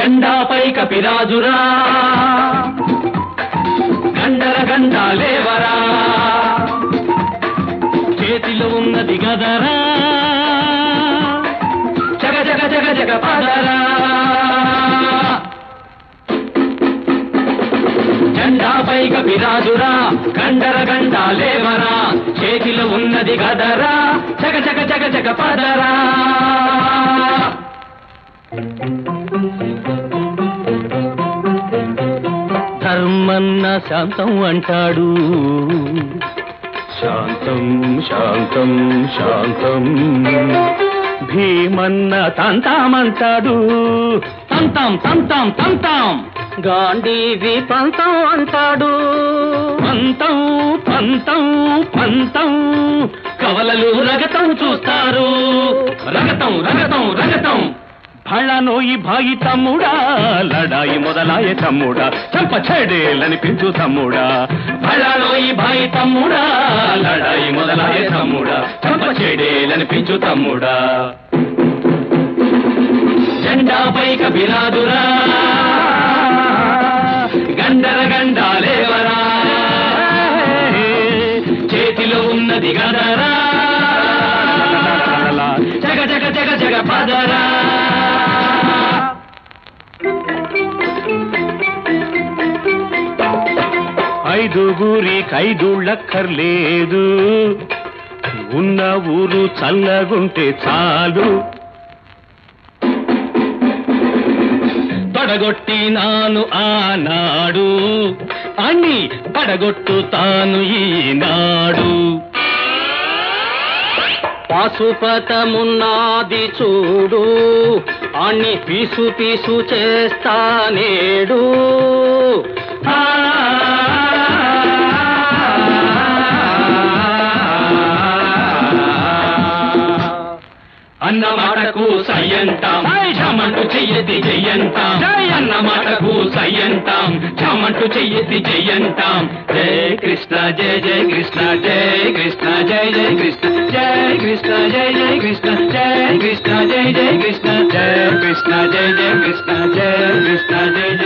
జెండాపై కపిరాజురా గండర గండాలేవరా చేతిలో ఉన్నది గదరా జగ జగ జగ జగ పదరా జెండాపై కపిరాజురా గండర గండాలేవరా చేతిలో ఉన్నది గదరా జగ జగ జగ జగ పదరా ధర్మన్న శాంతం అంటాడు శాంతం శాంతం శాంతం భీమన్న తంతామంటాడు తంతాం తంతాం తంతాం గాంధీవి పంతం అంటాడు పంతం పంతం పంతం కవలలు రగతం చూస్తారు రగతం రగతం రగతం భళనోయి భాయి తమ్ముడా లడాయి మొదలాయ తమ్ముడా చంప చెడేలని పిలుచు తమ్ముడా భళనోయి భాయి తమ్ముడా లడాయి మొదలాయ తమ్ముడా చంప చెడేలని పిలుచు తమ్ముడా జెండాపై కబిరాదురా గండర గండాలేవరా చేతిలో ఉన్నది గదరా జగ జగ జగ జగ పదరా ఐదుగురి కైదుళ్ళక్కర్లేదు ఉన్న ఊరు చల్లగుంటే చాలు పడగొట్టినాను ఆనాడు అని పడగొట్టుతాను ఈనాడు పాశుపతమున్నది చూడు అన్ని పీసు పీసు చేస్తానేడు ఆ అన్న మాటకు సయ్యంతాం చమంటు చెయ్యతి చెయ్యంతాం అన్న మాటకు సయ్యంతాం చమంటు చెయ్యతి చెయ్యంతాం జయ కృష్ణ జయ జయ కృష్ణ జయ కృష్ణ జయ జయ కృష్ణ జయ కృష్ణ జయ జయ కృష్ణ జయ కృష్ణ జయ జయ కృష్ణ జయ కృష్ణ జయ జయ కృష్ణ జయ కృష్ణ జయ జయ